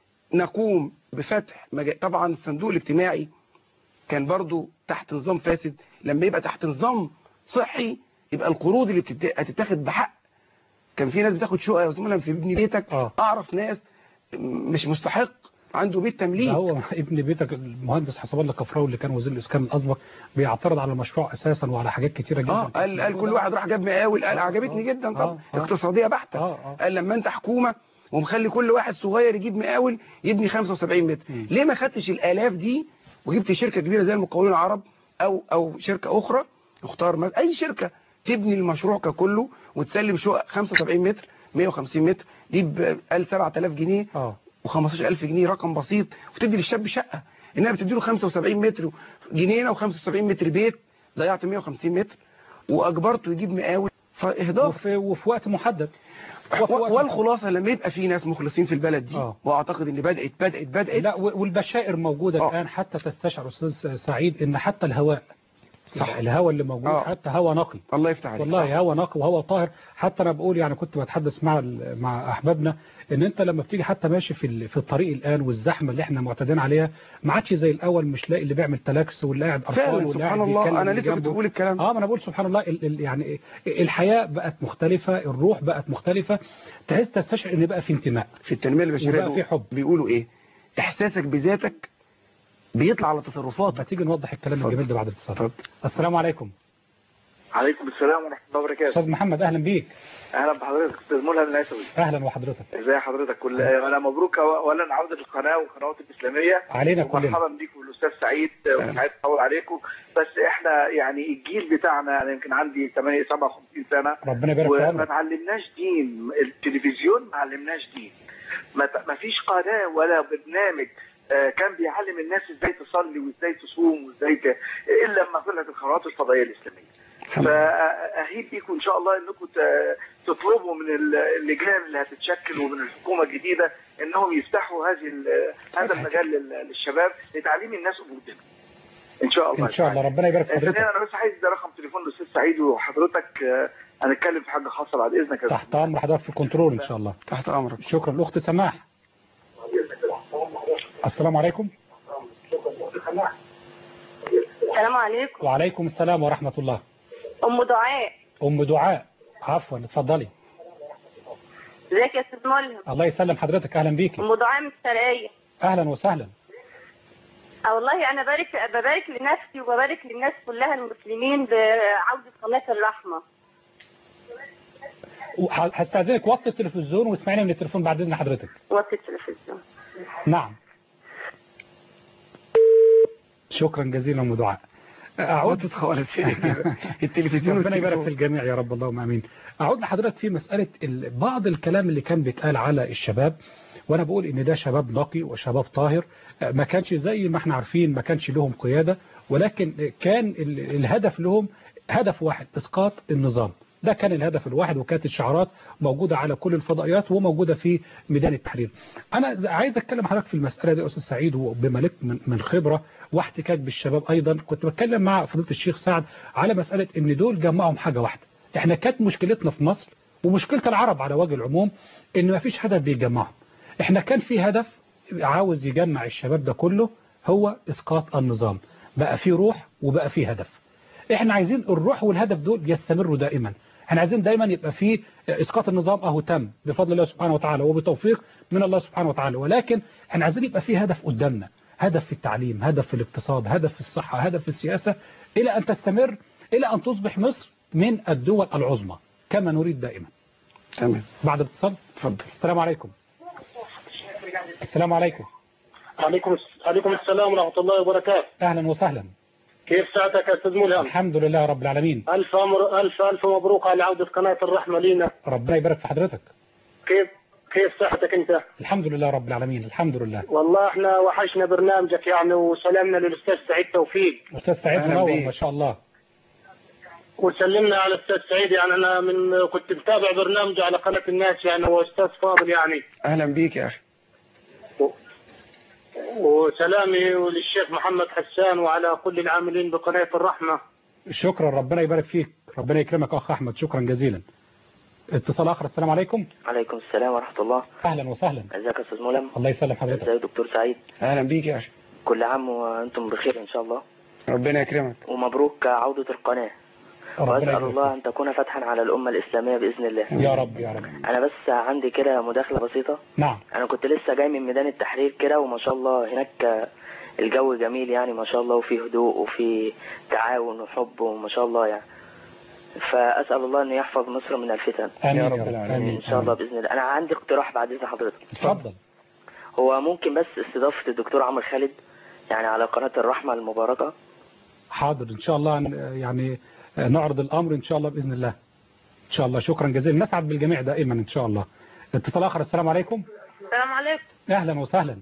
نقوم بفتح مجال طبعا الصندوق الاجتماعي كان برضو تحت نظام فاسد لما يبقى تحت نظام صحي يبقى القروض اللي بتت- هتتاخد بحق كان في ناس بتاخد شقه يا زملاء في ابن بيتك آه. اعرف ناس مش مستحق عنده بيت ده تمليك هو ابن بيتك المهندس حسب الله كفراوي اللي كان وزير الاسكان الاسبق بيعترض على المشروع اساسا وعلى حاجات كتيره جدا اه قال قال كل واحد راح جاب مقاول قال آه، عجبتني آه، جدا طبعا آه، آه. اقتصاديه بحته آه، آه. قال لما انت حكومه ومخلي كل واحد صغير يجيب مقاول يبني 75 متر مم. ليه ما خدتش الالاف دي وجبت شركه كبيره زي المقاولين العرب او او شركه اخرى اختار ما- اي شركه تبني المشروع ككله وتسلم شقق 75 متر 150 متر دي ب 7000 جنيه اه و15000 جنيه رقم بسيط وتدي للشاب شقه انها بتدي له 75 متر جنينه و75 متر بيت ضيعت 150 متر واجبرته يجيب مقاول فاهدار وفي, وفي وقت محدد وفي وقت والخلاصه لما يبقى في ناس مخلصين في البلد دي آه. واعتقد ان بدات بدات بدات لا و- والبشائر موجودة آه. الآن حتى تستشعر أستاذ سعيد إن حتى الهواء صح. الهواء اللي موجود آه. حتى هواء نقي الله يفتح عليك والله صح. هواء نقي وهواء طاهر حتى انا بقول يعني كنت بتحدث مع ال- مع احبابنا ان انت لما بتيجي حتى ماشي في ال- في الطريق الان والزحمه اللي احنا معتادين عليها ما عادش زي الاول مش لاقي اللي بيعمل تلاكس واللي قاعد قرفان فعلا واللي سبحان قاعد الله بيتكلم انا اللي لسه كنت جنبه. بقول الكلام ده اه ما انا بقول سبحان الله ال ال يعني الحياه بقت مختلفه الروح بقت مختلفه تحس تستشعر ان بقى في انتماء في التنميه البشريه وبقى في حب. بيقولوا ايه احساسك بذاتك بيطلع على تصرفاتك فتيجي نوضح الكلام اتفضل. الجميل ده بعد الاتصال اتفضل. السلام عليكم عليكم السلام ورحمة الله وبركاته استاذ محمد اهلا بيك أهلا بحضرتك أستاذ ملهم النسوي اهلا وحضرتك ازي حضرتك كل أنا مبروك أولا عودة القناة والقنوات الإسلامية علينا كلنا مرحبا بيكم والأستاذ سعيد وسعيد طول عليكم بس إحنا يعني الجيل بتاعنا أنا يمكن عندي 8 57 سنة ربنا يبارك في وما عمرك تعلمناش دين التلفزيون ما علمناش دين ما ت- ما فيش قناة ولا برنامج آه، كان بيعلم الناس ازاي تصلي وازاي تصوم وازاي ت... الا لما طلعت القنوات الفضائيه الاسلاميه. فاهيب بيكم ان شاء الله انكم ت- تطلبوا من ال- اللجان اللي هتتشكل ومن الحكومه الجديده انهم يفتحوا هذه ال- هذا المجال لل- للشباب لتعليم الناس امور الدين. ان شاء الله ان شاء الله ربنا يبارك في آه، ثانيا حضرتك انا بس عايز ده رقم تليفون الاستاذ سعيد وحضرتك آه، هنتكلم في حاجه خاصه بعد اذنك يا تحت امر حضرتك في كنترول ان شاء الله تحت امرك شكرا الاخت سماح السلام عليكم السلام عليكم وعليكم السلام ورحمة الله ام دعاء أم دعاء عفوا اتفضلي ازيك يا استاذ ملهم الله يسلم حضرتك أهلا بيكي ام دعاء من الشرقيه أهلا وسهلا اه والله انا بارك ببارك لنفسي وببارك للناس كلها المسلمين بعوده قناه الرحمه وح- هستأذنك وطي التلفزيون واسمعيني من التليفون بعد إذن حضرتك وطي التلفزيون نعم شكرا جزيلا أم دعاء أعود عودت خالص التلفزيون ربنا يبارك في والتليفون. الجميع يا رب اللهم امين اعود لحضرتك في مساله ال- بعض الكلام اللي كان بيتقال على الشباب وانا بقول ان ده شباب نقي وشباب طاهر آه، ما كانش زي ما احنا عارفين ما كانش لهم قياده ولكن كان ال- الهدف لهم هدف واحد اسقاط النظام ده كان الهدف الواحد وكانت الشعارات موجودة على كل الفضائيات وموجودة في ميدان التحرير أنا ز- عايز أتكلم حضرتك في المسألة دي يا أستاذ سعيد وبما لك من من خبرة واحتكاك بالشباب أيضا كنت بتكلم مع فضيلة الشيخ سعد على مسألة إن دول جمعهم حاجة واحدة إحنا كانت مشكلتنا في مصر ومشكلة العرب على وجه العموم إن ما فيش هدف بيجمعهم إحنا كان في هدف عاوز يجمع الشباب ده كله هو إسقاط النظام بقى في روح وبقى في هدف احنا عايزين الروح والهدف دول يستمروا دائما احنا عايزين دايما يبقى في اسقاط النظام اهو تم بفضل الله سبحانه وتعالى وبتوفيق من الله سبحانه وتعالى ولكن احنا عايزين يبقى في هدف قدامنا هدف في التعليم هدف في الاقتصاد هدف في الصحة هدف في السياسة الى ان تستمر الى ان تصبح مصر من الدول العظمى كما نريد دائما تمام بعد الاتصال اتفضل السلام عليكم السلام عليكم عليكم عليكم السلام ورحمة الله وبركاته اهلا وسهلا كيف ساعتك يا أستاذ ملهم الحمد لله رب العالمين ألف أمر ألف ألف مبروك على عودة قناة الرحمة لينا ربنا يبارك في حضرتك كيف كيف صحتك أنت الحمد لله رب العالمين الحمد لله والله احنا وحشنا برنامجك يعني وسلمنا للأستاذ سعيد توفيق استاذ سعيد أهلا منور بيك. ما شاء الله وسلمنا على الأستاذ سعيد يعني أنا من كنت متابع برنامجه على قناة الناس يعني هو أستاذ فاضل يعني اهلا بيك يا اخي وسلامي للشيخ محمد حسان وعلى كل العاملين بقناة الرحمة شكرا ربنا يبارك فيك ربنا يكرمك اخ احمد شكرا جزيلا اتصال اخر السلام عليكم عليكم السلام ورحمة الله اهلا وسهلا ازيك يا استاذ ملهم الله يسلم حضرتك ازيك دكتور سعيد اهلا بيك يا اخي كل عام وانتم بخير ان شاء الله ربنا يكرمك ومبروك عودة القناة ربنا واسأل يبارك الله فيك. ان تكون فتحا على الامة الاسلامية باذن الله يا رب يا رب انا بس عندي كده مداخلة بسيطة نعم انا كنت لسه جاي من ميدان التحرير كده وما شاء الله هناك الجو جميل يعني ما شاء الله وفي هدوء وفي تعاون وحب وما شاء الله يعني فاسال الله ان يحفظ مصر من الفتن امين يا يا رب رب العالمين. امين ان شاء الله آمين. باذن الله انا عندي اقتراح بعد اذن حضرتك اتفضل هو ممكن بس استضافة الدكتور عمرو خالد يعني على قناة الرحمة المباركة حاضر ان شاء الله ن- يعني نعرض الامر ان شاء الله باذن الله ان شاء الله شكرا جزيلا نسعد بالجميع دائما ان شاء الله اتصال اخر السلام عليكم السلام عليكم اهلا وسهلا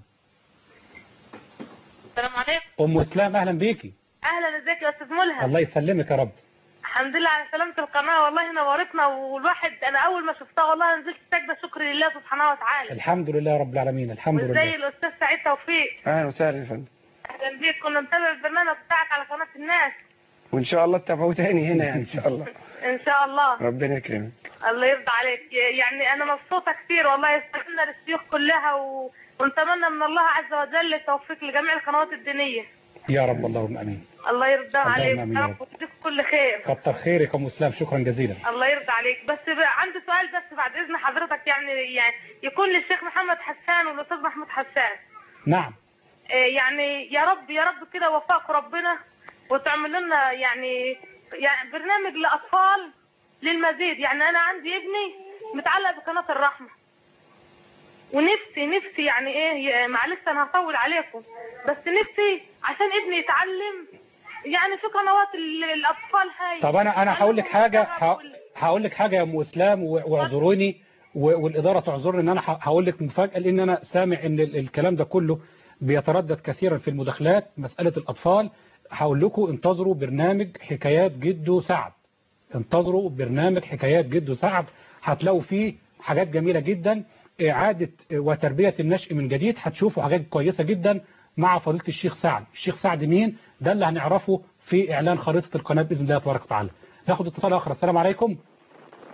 السلام عليكم ام اسلام اهلا بيكي اهلا ازيك يا استاذ ملهم الله يسلمك يا رب الحمد لله على سلامة القناة والله نورتنا والواحد انا اول ما شفتها والله نزلت سجدة شكر لله سبحانه وتعالى الحمد لله رب العالمين الحمد وازاي لله الاستاذ سعيد توفيق اهلا وسهلا يا فندم اهلا بيك كنا متابع البرنامج بتاعك على قناة الناس وان شاء الله تتابعوه تاني هنا يعني ان شاء الله ان شاء الله ربنا يكرمك الله يرضى عليك يعني انا مبسوطة كثير والله يستمعنا للشيوخ كلها و... ونتمنى من الله عز وجل التوفيق لجميع القنوات الدينية يا رب اللهم امين الله يرضى عليك آمين يا يا رب ويجزيك كل خير كتر خيرك يا ام اسلام شكرا جزيلا الله يرضى عليك بس بقى عندي سؤال بس بعد اذن حضرتك يعني يعني يكون للشيخ محمد حسان والاستاذ محمود حسان نعم آه، يعني يا رب يا رب كده وفقكم ربنا وتعمل لنا يعني يعني برنامج لاطفال للمزيد يعني انا عندي ابني متعلق بقناه الرحمه ونفسي نفسي يعني ايه معلش انا هطول عليكم بس نفسي عشان ابني يتعلم يعني في قنوات ال- الاطفال هاي طب انا انا هقول لك حاجه ه- وال- هقول لك حاجه يا ام اسلام و- واعذروني و- والاداره تعذرني ان انا ه- هقول لك مفاجاه لان انا سامع ان ال- الكلام ده كله بيتردد كثيرا في المداخلات مساله الاطفال هقول لكم انتظروا برنامج حكايات جدو سعد انتظروا برنامج حكايات جدو سعد هتلاقوا فيه حاجات جميله جدا اعاده وتربيه النشء من جديد هتشوفوا حاجات كويسه جدا مع فضيله الشيخ سعد الشيخ سعد مين ده اللي هنعرفه في اعلان خريطه القناه باذن الله تبارك وتعالى ناخد اتصال اخر السلام عليكم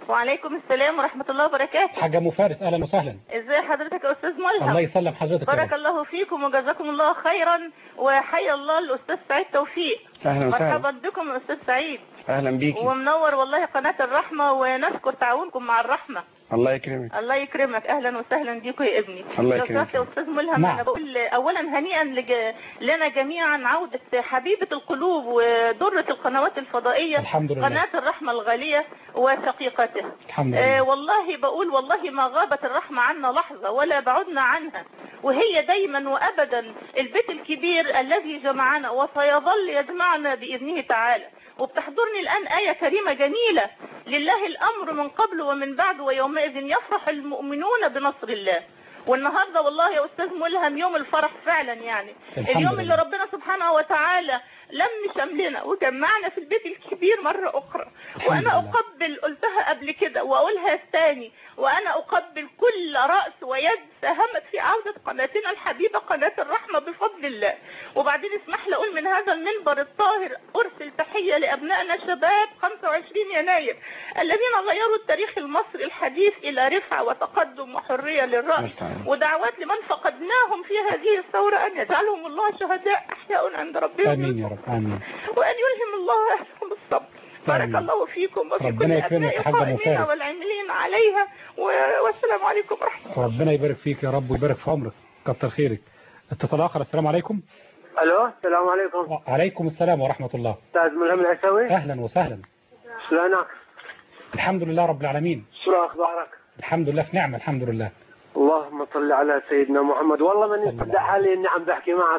وعليكم السلام ورحمة الله وبركاته حاجة ام فارس اهلا وسهلا ازي حضرتك يا استاذ ملهم الله يسلم حضرتك يا بارك رب. الله فيكم وجزاكم الله خيرا وحيا الله الاستاذ سعيد توفيق اهلا وسهلا مرحبا بكم يا استاذ سعيد اهلا بيكي ومنور والله قناة الرحمة ونشكر تعاونكم مع الرحمة الله يكرمك الله يكرمك اهلا وسهلا بيكم يا ابني الله لو يكرمك. سمحت يا استاذ ملهم نعم. انا بقول اولا هنيئا لج... لنا جميعا عودة حبيبة القلوب ودرة القنوات الفضائية الحمد لله. قناة الرحمة الغالية وشقيقته الحمد آه لله والله بقول والله ما غابت الرحمة عنا لحظة ولا بعدنا عنها وهي دايما وأبدا البيت الكبير الذي جمعنا وسيظل يجمعنا بإذنه تعالى وبتحضرني الآن آية كريمة جميلة لله الأمر من قبل ومن بعد ويومئذ يفرح المؤمنون بنصر الله والنهارده والله يا استاذ ملهم يوم الفرح فعلا يعني الحمد اليوم لله. اللي ربنا سبحانه وتعالى لم شملنا وجمعنا في البيت الكبير مرة أخرى الحمد وأنا لله. أقبل قلتها قبل كده وأقولها تاني وأنا أقبل كل رأس ويد ساهمت في عودة قناتنا الحبيبة قناة الرحمة بفضل الله وبعدين اسمح لي أقول من هذا المنبر الطاهر أرسل تحية لأبنائنا شباب 25 يناير الذين غيروا التاريخ المصري الحديث إلى رفعة وتقدم وحرية للرأي ودعوات لمن فقدناهم في هذه الثورة أن يجعلهم الله شهداء أحياء عند ربهم امين يا رب امين وأن يلهم الله أهلهم الصبر بارك آمين. الله فيكم وفي ربنا كل يكرمك أبناء يا حاجة أم القائمين فارس. والعاملين عليها و- والسلام عليكم ورحمة الله ربنا يبارك فيك يا رب ويبارك في عمرك كتر خيرك اتصال اخر السلام عليكم الو السلام عليكم وعليكم السلام ورحمة الله استاذ ملهم العسوي اهلا وسهلا شلونك؟ الحمد لله رب العالمين شو اخبارك؟ الحمد لله في نعمة الحمد لله اللهم صل على سيدنا محمد والله ماني مصدق حالي اني عم بحكي معك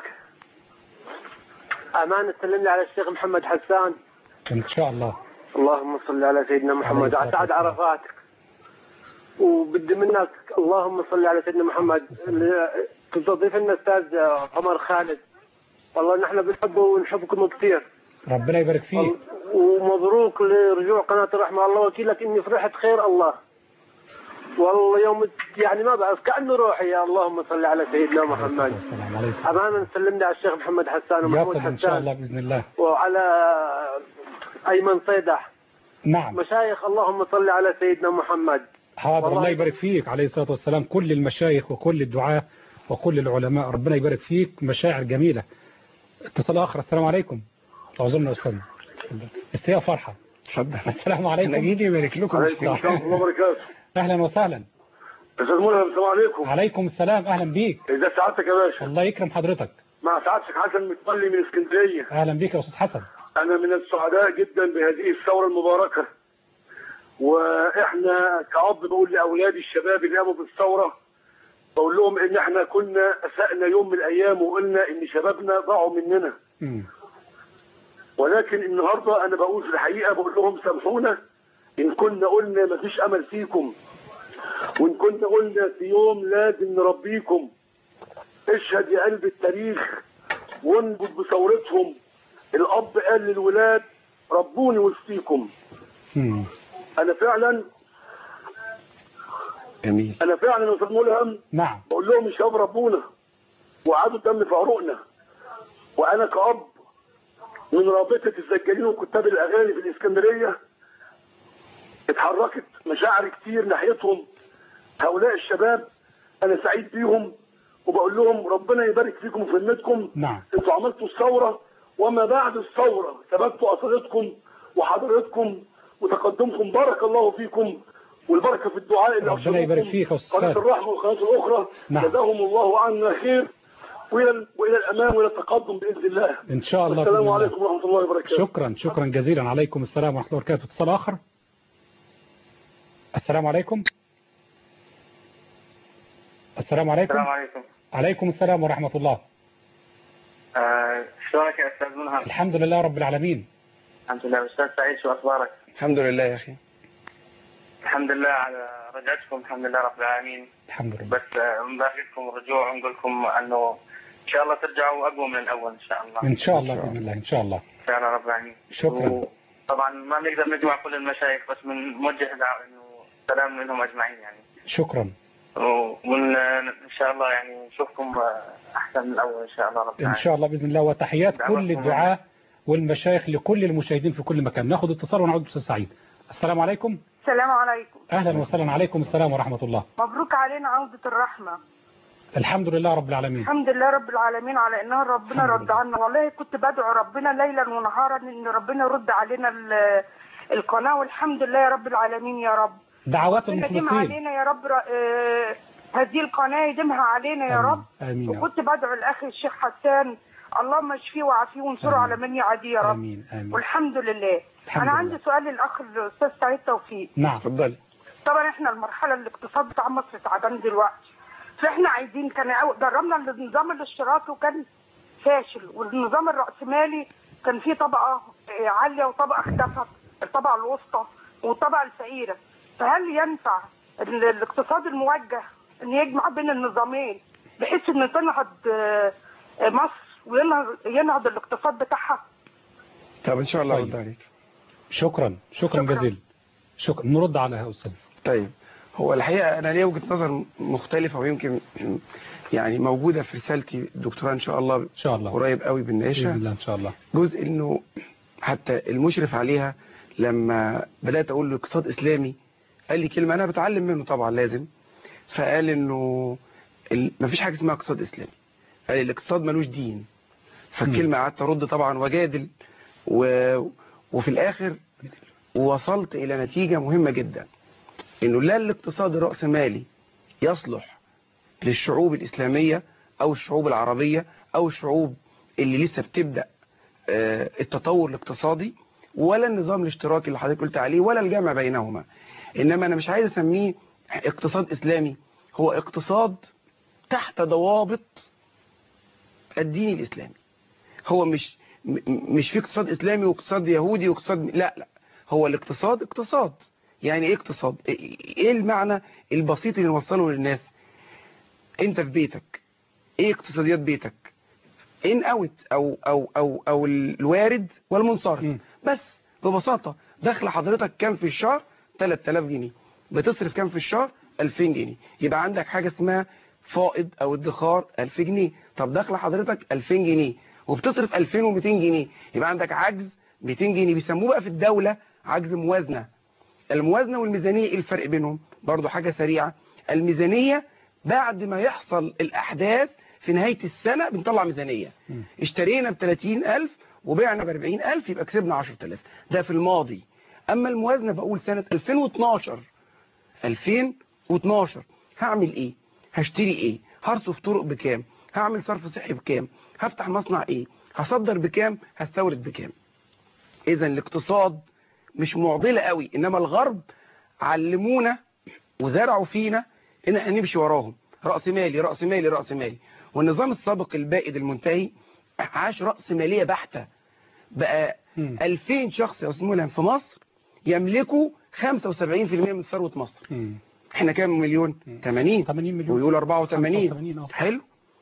امان تسلم لي على الشيخ محمد حسان ان شاء الله اللهم صل على سيدنا محمد عليه الصلاة اسعد عرفاتك وبدي منك اللهم صل على سيدنا محمد اللي تستضيف لنا استاذ عمر خالد والله نحن بنحبه ونحبكم كثير ربنا يبارك فيك ومبروك لرجوع قناة الرحمة الله وكيلك إني فرحت خير الله والله يوم يعني ما بعرف كأنه روحي يا اللهم صل على سيدنا محمد السلام عليه الصلاة أمانا سلمنا على الشيخ محمد حسان ومحمود يصل ان شاء حسان الله باذن الله وعلى أيمن صيدح نعم مشايخ اللهم صل على سيدنا محمد حاضر والله الله يبارك فيك عليه الصلاة والسلام كل المشايخ وكل الدعاة وكل العلماء ربنا يبارك فيك مشاعر جميلة اتصال آخر السلام عليكم أعذرنا أستاذ السيئة فرحة اتفضل السلام عليكم انا جيت يبارك لكم عليكم السلام ورحمة الله وبركاته أهلا وسهلا أستاذ ملهم السلام عليكم عليكم السلام أهلا بيك إذا سعادتك يا باشا الله يكرم حضرتك مع سعادتك حسن متولي من اسكندرية أهلا بيك يا أستاذ حسن أنا من السعداء جدا بهذه الثورة المباركة وإحنا كأب بقول لأولادي الشباب اللي قاموا بالثورة بقول لهم إن إحنا كنا أسأنا يوم من الأيام وقلنا إن شبابنا ضاعوا مننا مم. ولكن النهاردة أنا بقول في الحقيقة بقول لهم سامحونا إن كنا قلنا مفيش أمل فيكم وإن كنا قلنا في يوم لازم نربيكم اشهد يا قلب التاريخ وانبت بثورتهم الأب قال للولاد ربوني وسطيكم مم. أنا فعلا جميل أنا فعلا يا أستاذ ملهم نعم بقول لهم الشباب ربونا وقعدوا الدم في عروقنا وانا كأب من رابطة السجالين وكتاب الاغاني في الاسكندرية اتحركت مشاعر كتير ناحيتهم هؤلاء الشباب انا سعيد بيهم وبقول لهم ربنا يبارك فيكم في خدمتكم نعم انتوا عملتوا الثورة وما بعد الثورة ثبتوا اصالتكم وحضرتكم وتقدمكم بارك الله فيكم والبركة في الدعاء اللي ربنا يبارك أرشدوكم فيك يا أستاذ قناة خالد. الرحمة والقناة الأخرى نعم. جزاهم الله عنا خير وإلى وإلى الأمام وإلى التقدم بإذن الله إن شاء الله السلام بإذن الله. عليكم ورحمة الله وبركاته شكرا شكرا جزيلا عليكم السلام ورحمة الله وبركاته اتصال آخر السلام عليكم السلام عليكم السلام عليكم عليكم السلام ورحمة الله آه، شلونك يا استاذ منهم؟ الحمد لله رب العالمين الحمد لله استاذ سعيد شو اخبارك؟ الحمد لله يا اخي الحمد لله على رجعتكم الحمد لله رب العالمين الحمد لله بس آه، نبارك لكم الرجوع ونقول لكم انه ان شاء الله ترجعوا اقوى من الاول ان شاء الله إن شاء الله بإذن الله إن شاء الله ان شاء الله رب العالمين شكرا طبعا ما بنقدر نجمع كل المشايخ بس بنوجه دعوة انه سلام منهم اجمعين يعني شكرا وان ان شاء الله يعني نشوفكم آه، احسن من الاول ان شاء الله رب إن العالمين شاء الله بإذن الله وتحيات كل دعواتكم الدعاة والمشايخ لكل المشاهدين في كل مكان ناخد اتصال ونعود أستاذ سعيد السلام عليكم السلام عليكم اهلا وسهلا عليكم السلام ورحمه الله مبروك علينا عودة الرحمة الحمد لله رب العالمين الحمد لله رب العالمين على انها ربنا الحمد رد عنا والله كنت بدعو ربنا ليلا ونهارا ان ربنا يرد علينا ال- القناة والحمد لله يا رب العالمين يا رب دعوات ربنا يديم المخلصين علينا يا رب ر- آه، هذه القناة يديمها علينا يا رب امين يا رب. وكنت بدعو الاخ الشيخ حسان اللهم اشفيه وعافيه وانصره على من يعاديه يا رب امين امين والحمد لله الحمد انا لله. عندي سؤال للاخ الاستاذ سعيد توفيق نعم اتفضلي طبعا احنا المرحله الاقتصاد بتاع مصر تعبان دلوقتي فاحنا عايزين كان أو- جربنا النظام الاشتراكي وكان فاشل والنظام الراسمالي كان فيه طبقه آه، عاليه وطبقه اختفت الطبقه الوسطى والطبقه الفقيره فهل ينفع ال- الاقتصاد الموجه ان يجمع بين النظامين بحيث ان تنهض آه، آه، مصر وينهض ينهض الاقتصاد بتاعها طب ان شاء الله طيب. ارد عليك شكرا شكرا جزيلا شكرا نرد على يا استاذ طيب هو الحقيقه انا ليا وجهه نظر مختلفه ويمكن يعني موجوده في رسالتي الدكتوراه ان شاء الله ان شاء الله قريب قوي باذن بالنقاشه الله ان شاء الله جزء انه حتى المشرف عليها لما بدات اقول له اقتصاد اسلامي قال لي كلمه انا بتعلم منه طبعا لازم فقال انه ال- مفيش حاجه اسمها اقتصاد اسلامي قال الاقتصاد ملوش دين فالكلمه قعدت ارد طبعا واجادل و... وفي الاخر وصلت الى نتيجه مهمه جدا انه لا الاقتصاد الراسمالي يصلح للشعوب الاسلاميه او الشعوب العربيه او الشعوب اللي لسه بتبدا آه، التطور الاقتصادي ولا النظام الاشتراكي اللي حضرتك قلت عليه ولا الجمع بينهما انما انا مش عايز اسميه اقتصاد اسلامي هو اقتصاد تحت ضوابط الدين الاسلامي هو مش م- مش في اقتصاد اسلامي واقتصاد يهودي واقتصاد لا لا هو الاقتصاد اقتصاد يعني ايه اقتصاد ايه المعنى البسيط اللي نوصله للناس انت في بيتك ايه اقتصاديات بيتك ان اوت او او او او الوارد والمنصرف بس ببساطه دخل حضرتك كام في الشهر 3000 جنيه بتصرف كام في الشهر 2000 جنيه يبقى عندك حاجه اسمها فائض او ادخار 1000 جنيه طب دخل حضرتك 2000 جنيه وبتصرف 2200 جنيه يبقى عندك عجز 200 جنيه بيسموه بقى في الدوله عجز موازنه الموازنه والميزانيه ايه الفرق بينهم برضو حاجه سريعه الميزانيه بعد ما يحصل الاحداث في نهايه السنه بنطلع ميزانيه اشترينا ب 30000 وبعنا ب 40000 يبقى كسبنا 10000 ده في الماضي اما الموازنه بقول سنه 2012 2012 هعمل ايه هشتري ايه هرصف طرق بكام هعمل صرف صحي بكام هفتح مصنع ايه هصدر بكام هستورد بكام اذا الاقتصاد مش معضله قوي انما الغرب علمونا وزرعوا فينا ان احنا نمشي وراهم راس مالي راس مالي راس مالي والنظام السابق البائد المنتهي عاش راس ماليه بحته بقى 2000 شخص يا استاذ ملهم في مصر يملكوا 75% من ثروه مصر احنا كام مليون 80 80 مليون ويقول 84 85 آه. حلو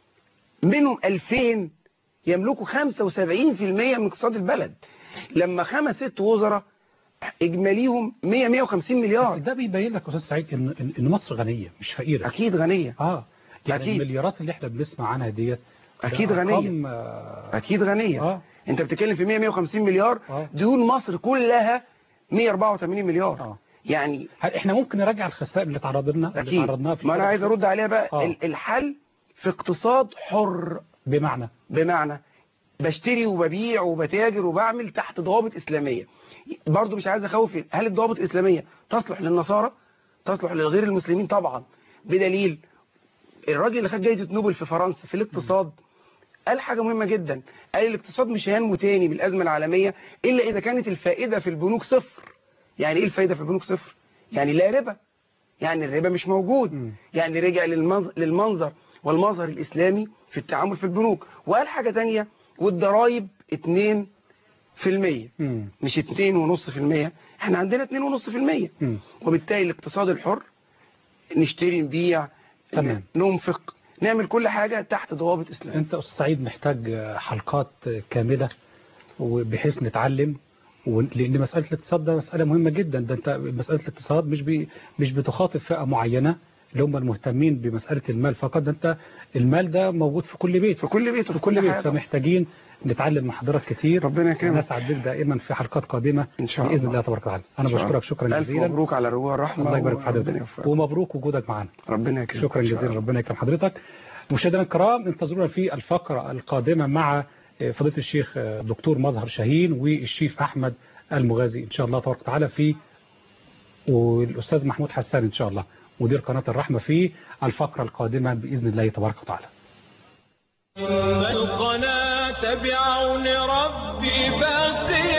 منهم 2000 يملكوا 75% من اقتصاد البلد لما خمس ست وزراء اجماليهم 100 150 مليار بس ده بيبين لك يا استاذ سعيد ان إن- ان مصر غنيه مش فقيره اكيد غنيه اه يعني أكيد. المليارات اللي احنا بنسمع عنها ديت ده اكيد أرقام، غنيه آه، اكيد غنيه اه انت بتتكلم في 100 150 مليار آه. ديون مصر كلها 184 مليار اه يعني هل احنا ممكن نراجع الخسائر اللي تعرض لنا اللي اكيد تعرضناها في ما انا الفترة عايز اللي ارد عليها بقى آه. ال- الحل في اقتصاد حر فاتت؟ بمعنى بمعنى بشتري وببيع وبتاجر وبعمل تحت ضوابط إسلامية برضو مش عايز أخوف هل الضوابط الإسلامية تصلح للنصارى تصلح لغير المسلمين طبعا بدليل الراجل اللي خد جايزة نوبل في فرنسا في الاقتصاد قال حاجة مهمة جدا قال الاقتصاد مش هينمو تاني بالأزمة العالمية إلا إذا كانت الفائدة في البنوك صفر يعني إيه الفائدة في البنوك صفر يعني لا ربا يعني الربا مش موجود يعني رجع للمنظر, للمنظر والمظهر الإسلامي في التعامل في البنوك وقال حاجة تانية والضرايب 2 في المية مم. مش 2 ونص في المية احنا عندنا 2 ونص في المية مم. وبالتالي الاقتصاد الحر نشتري نبيع تمام. ننفق نعمل كل حاجة تحت ضوابط إسلام انت استاذ سعيد محتاج حلقات كامله وبحيث نتعلم و- لان مساله الاقتصاد ده مساله مهمه جدا ده انت مساله الاقتصاد مش بي مش بتخاطب فئه معينه اللي هم المهتمين بمسألة المال فقط ده انت المال ده موجود في كل بيت في كل بيت في كل بيت فمحتاجين نتعلم من حضرتك كتير ربنا يكرمك نسعد بك دائما في حلقات قادمة ان شاء بإذن الله الله تبارك وتعالى انا إن شاء الله. بشكرك شكرا الف جزيلا مبروك على رجوع الرحمه الله يبارك في وربنا حضرتك يوفقك. ومبروك وجودك معنا ربنا يكرمك شكرا إن شاء جزيلا الله. ربنا يكرم حضرتك مشاهدينا الكرام انتظرونا في الفقرة القادمة مع فضيلة الشيخ دكتور مظهر شاهين والشيف أحمد المغازي إن شاء الله تبارك وتعالى في والأستاذ محمود حسان إن شاء الله مدير قناة الرحمة في الفقرة القادمة بإذن الله تبارك وتعالى القناة بعون ربي باقي